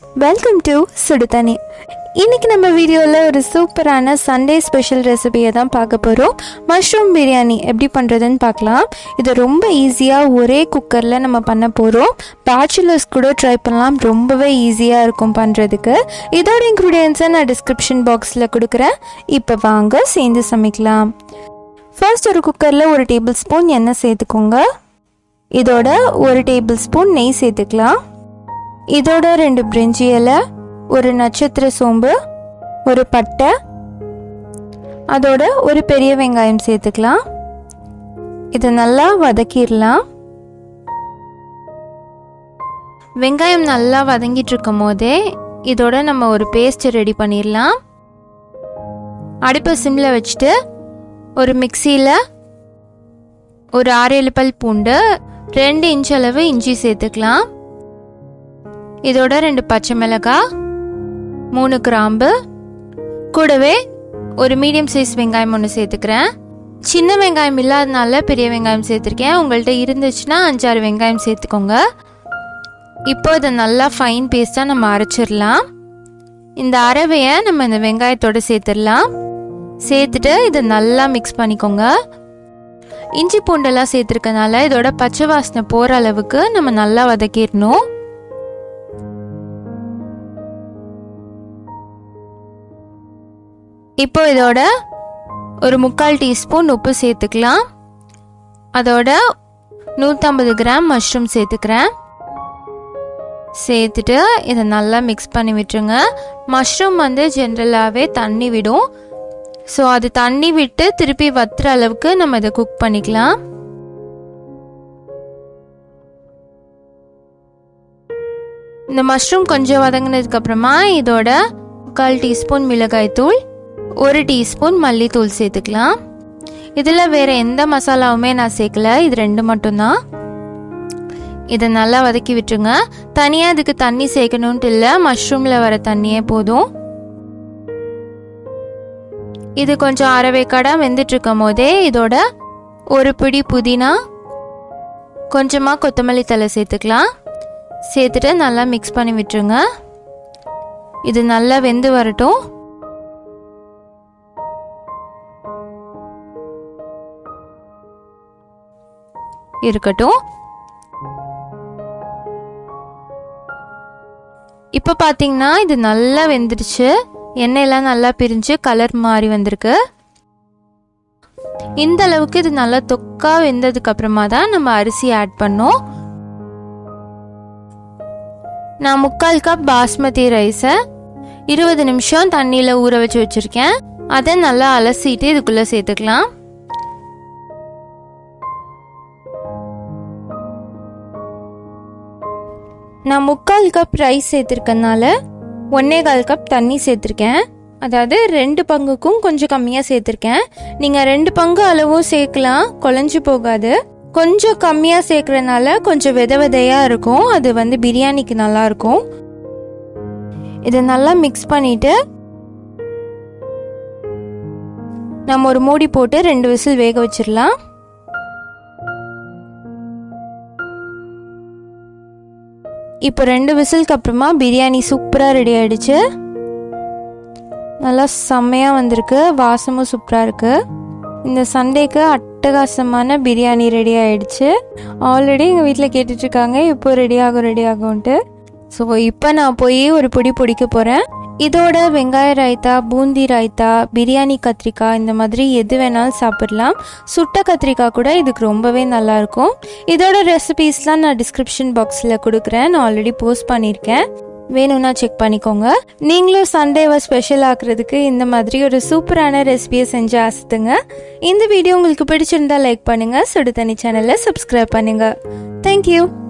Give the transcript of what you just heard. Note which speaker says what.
Speaker 1: welcome to சுடுதண்ணி இன்னைக்கு நம்ம வீடியோவில் ஒரு சூப்பரான சண்டே ஸ்பெஷல் ரெசிபியை தான் பார்க்க போகிறோம் மஷ்ரூம் பிரியாணி எப்படி பண்ணுறதுன்னு பார்க்கலாம் இது ரொம்ப ஈஸியாக ஒரே குக்கரில் நம்ம பண்ண போகிறோம் பேச்சுலர்ஸ் கூட ட்ரை பண்ணலாம் ரொம்பவே ஈஸியாக இருக்கும் பண்ணுறதுக்கு இதோட இன்க்ரீடியன்ஸை நான் டிஸ்கிரிப்ஷன் பாக்ஸில் கொடுக்குறேன் இப்போ வாங்க சேர்ந்து சமைக்கலாம் ஃபர்ஸ்ட் ஒரு குக்கரில் ஒரு டேபிள் ஸ்பூன் எண்ணெய் சேர்த்துக்கோங்க இதோட ஒரு டேபிள் ஸ்பூன் நெய் சேர்த்துக்கலாம் இதோட ரெண்டு பிரிஞ்சி இலை ஒரு நட்சத்திர சோம்பு ஒரு பட்டை அதோட ஒரு பெரிய வெங்காயம் சேர்த்துக்கலாம் இதை நல்லா வதக்கிடலாம் வெங்காயம் நல்லா வதங்கிட்டு இருக்கும் போதே இதோட நம்ம ஒரு பேஸ்ட் ரெடி பண்ணிடலாம் அடுப்பை சிம்மில் வச்சுட்டு ஒரு மிக்சியில் ஒரு ஆறு ஏழு பல் பூண்டு ரெண்டு இன்ச் அளவு இஞ்சி சேர்த்துக்கலாம் இதோட ரெண்டு பச்சை மிளகாய் மூணு கிராம்பு கூடவே ஒரு மீடியம் சைஸ் வெங்காயம் ஒன்று சேர்த்துக்கிறேன் சின்ன வெங்காயம் இல்லாதனால பெரிய வெங்காயம் சேர்த்துருக்கேன் உங்கள்கிட்ட இருந்துச்சுன்னா அஞ்சாறு வெங்காயம் சேர்த்துக்கோங்க இப்போ இதை நல்லா ஃபைன் பேஸ்ட்டாக நம்ம அரைச்சிடலாம் இந்த அரவையை நம்ம இந்த வெங்காயத்தோடு சேர்த்துடலாம் சேர்த்துட்டு இதை நல்லா மிக்ஸ் பண்ணிக்கோங்க இஞ்சி பூண்டெல்லாம் சேர்த்துருக்கனால இதோட பச்சை வாசனை போகிற அளவுக்கு நம்ம நல்லா வதக்கிடணும் இப்போ இதோட ஒரு முக்கால் டீஸ்பூன் உப்பு சேர்த்துக்கலாம் அதோட நூற்றம்பது கிராம் மஷ்ரூம் சேர்த்துக்கிறேன் சேர்த்துட்டு இதை நல்லா மிக்ஸ் பண்ணி விட்டுருங்க மஷ்ரூம் வந்து ஜென்ரலாகவே தண்ணி விடும் ஸோ அது தண்ணி விட்டு திருப்பி வத்துற அளவுக்கு நம்ம இதை குக் பண்ணிக்கலாம் இந்த மஷ்ரூம் கொஞ்சம் வதங்கினதுக்கு அப்புறமா இதோட முக்கால் டீஸ்பூன் மிளகாய் தூள் ஒரு டீஸ்பூன் மல்லித்தூள் சேர்த்துக்கலாம் இதில் வேறு எந்த மசாலாவுமே நான் சேர்க்கல இது ரெண்டு மட்டும்தான் இதை நல்லா வதக்கி விட்டுருங்க தனியாக இதுக்கு தண்ணி சேர்க்கணுன்ட்டு இல்லை மஷ்ரூமில் வர தண்ணியே போதும் இது கொஞ்சம் அரைவேக்காடாக வெந்துட்டு இருக்கும் போதே இதோட ஒரு பிடி புதினா கொஞ்சமாக கொத்தமல்லி தலை சேர்த்துக்கலாம் சேர்த்துட்டு நல்லா மிக்ஸ் பண்ணி விட்டுருங்க இது நல்லா வெந்து வரட்டும் இருக்கட்டும் இப்போ பார்த்தீங்கன்னா இது நல்லா வெந்துடுச்சு எண்ணெயெல்லாம் நல்லா பிரிஞ்சு கலர் மாறி வந்திருக்கு இந்த அளவுக்கு இது நல்லா தொக்கா வெந்ததுக்கு அப்புறமா தான் நம்ம அரிசி ஆட் பண்ணோம் நான் முக்கால் கப் பாஸ்மதி ரைஸை இருபது நிமிஷம் தண்ணியில் ஊற வச்சு வச்சுருக்கேன் அதை நல்லா அலசிட்டு இதுக்குள்ளே சேர்த்துக்கலாம் நான் முக்கால் கப் ரைஸ் சேர்த்துருக்கனால ஒன்னே கால் கப் தண்ணி சேர்த்துருக்கேன் அதாவது ரெண்டு பங்குக்கும் கொஞ்சம் கம்மியாக சேர்த்துருக்கேன் நீங்கள் ரெண்டு பங்கு அளவும் சேர்க்கலாம் குழஞ்சு போகாது கொஞ்சம் கம்மியாக சேர்க்குறனால கொஞ்சம் வித விதையாக இருக்கும் அது வந்து பிரியாணிக்கு நல்லாயிருக்கும் இதை நல்லா மிக்ஸ் பண்ணிவிட்டு நம்ம ஒரு மூடி போட்டு ரெண்டு விசில் வேக வச்சிடலாம் இப்போ ரெண்டு விசிலுக்கு அப்புறமா பிரியாணி சூப்பராக ரெடி ஆயிடுச்சு நல்லா செம்மையாக வந்திருக்கு வாசமும் சூப்பராக இருக்குது இந்த சண்டேக்கு அட்டகாசமான பிரியாணி ரெடி ஆயிடுச்சு ஆல்ரெடி எங்கள் வீட்டில் கேட்டுட்ருக்காங்க இப்போ ரெடி ஆகும் ரெடி ஆகும்ன்ட்டு ஸோ இப்போ நான் போய் ஒரு பொடி பொடிக்க போகிறேன் இதோட வெங்காய ராய்த்தா பூந்தி ராய்த்தா பிரியாணி கத்திரிக்காய் இந்த மாதிரி எது வேணாலும் சாப்பிடலாம் சுட்ட கத்திரிக்காய் கூட இதுக்கு ரொம்பவே நல்லாயிருக்கும் இதோட ரெசிபீஸ்லாம் நான் டிஸ்கிரிப்ஷன் பாக்ஸில் கொடுக்குறேன் நான் ஆல்ரெடி போஸ்ட் பண்ணியிருக்கேன் வேணும்னா செக் பண்ணிக்கோங்க நீங்களும் சண்டேவை ஸ்பெஷல் ஆக்குறதுக்கு இந்த மாதிரி ஒரு சூப்பரான ரெசிபியை செஞ்சு ஆசத்துங்க இந்த வீடியோ உங்களுக்கு பிடிச்சிருந்தா லைக் பண்ணுங்கள் சுடு தண்ணி சேனலை சப்ஸ்கிரைப் பண்ணுங்கள் தேங்க்யூ